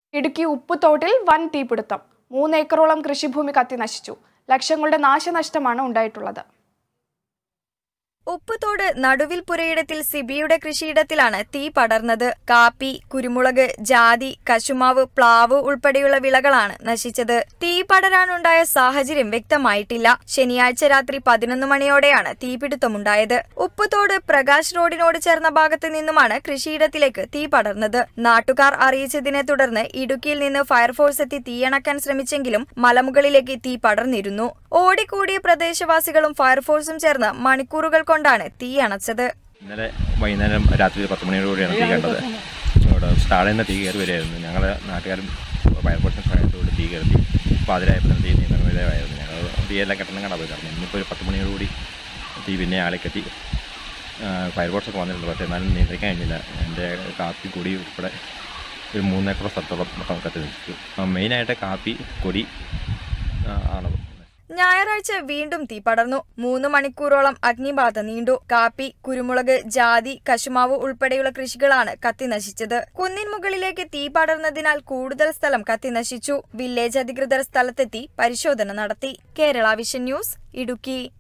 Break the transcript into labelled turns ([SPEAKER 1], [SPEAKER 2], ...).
[SPEAKER 1] ഇടുക്കി ഉപ്പുതോട്ടിൽ വൻ തീപിടുത്തം മൂന്ന് ഏക്കറോളം കൃഷിഭൂമി കത്തി നശിച്ചു ലക്ഷങ്ങളുടെ നാശനഷ്ടമാണ് ഉണ്ടായിട്ടുള്ളത്
[SPEAKER 2] ഉപ്പുതോട് നടുവിൽ പുരയിടത്തിൽ സിബിയുടെ കൃഷിയിടത്തിലാണ് തീ പടർന്നത് കാപ്പി കുരുമുളക് ജാതി കശുമാവ് പ്ലാവ് ഉൾപ്പെടെയുള്ള വിളകളാണ് നശിച്ചത് തീ പടരാനുണ്ടായ സാഹചര്യം വ്യക്തമായിട്ടില്ല ശനിയാഴ്ച രാത്രി പതിനൊന്ന് മണിയോടെയാണ് തീപിടുത്തമുണ്ടായത് ഉപ്പുതോട് പ്രകാശ് റോഡിനോട് ചേർന്ന ഭാഗത്ത് നിന്നുമാണ് കൃഷിയിടത്തിലേക്ക് തീ പടർന്നത് നാട്ടുകാർ അറിയിച്ചതിനെ തുടർന്ന് ഇടുക്കിയിൽ നിന്ന് ഫയർഫോഴ്സ് എത്തി തീയണക്കാൻ ശ്രമിച്ചെങ്കിലും മലമുകളിലേക്ക് തീ പടർന്നിരുന്നു ഓടിക്കൂടിയ പ്രദേശവാസികളും ഫയർഫോഴ്സും ചേർന്ന് മണിക്കൂറുകൾ കൊണ്ടാണ് തീ അണച്ചത്
[SPEAKER 3] ഇന്നലെ വൈകുന്നേരം രാത്രി പത്ത് മണിയോടുകൂടിയാണ് തീ കണ്ടത് ഇവിടെ സ്റ്റാളിൽ നിന്ന് തീ കയറി വരികയായിരുന്നു ഞങ്ങൾ നാട്ടുകാരും ഫയർഫോഴ്സും സഹായത്തോട് തീ കയറി പാതിരായപ്പോൾ തീ നിയന്ത്രണവിധേയമായിരുന്നു ഞങ്ങൾ തീയെല്ലാം കെട്ടണം കണ്ടാൽ പോയി കാരണം ഇന്നിപ്പോൾ ഒരു പത്ത് മണിയോടുകൂടി തീ പിന്നെ ആളിക്കെത്തി ഫയർഫോഴ്സൊക്കെ വന്നിട്ടുണ്ട് പക്ഷേ എന്നാലും നിയന്ത്രിക്കാൻ കഴിഞ്ഞില്ല എൻ്റെ കാപ്പി കൊടി ഉൾപ്പെടെ ഒരു മൂന്നേക്കർ സ്ഥലത്തോളം മൊത്തം കത്തി നിൽച്ചു മെയിനായിട്ട് കാപ്പി കൊടി ആ, ആണ്
[SPEAKER 2] ഞായറാഴ്ച വീണ്ടും തീ പടർന്നു മൂന്ന് മണിക്കൂറോളം അഗ്നിബാധ നീണ്ടു കാപ്പി കുരുമുളക് ജാതി കശുമാവ് ഉൾപ്പെടെയുള്ള കൃഷികളാണ് കത്തി നശിച്ചത് കുന്നിൻ മുകളിലേക്ക് തീ പടർന്നതിനാൽ കൂടുതൽ സ്ഥലം കത്തി നശിച്ചു വില്ലേജ് അധികൃതർ സ്ഥലത്തെത്തി പരിശോധന നടത്തി കേരള വിഷൻ ന്യൂസ് ഇടുക്കി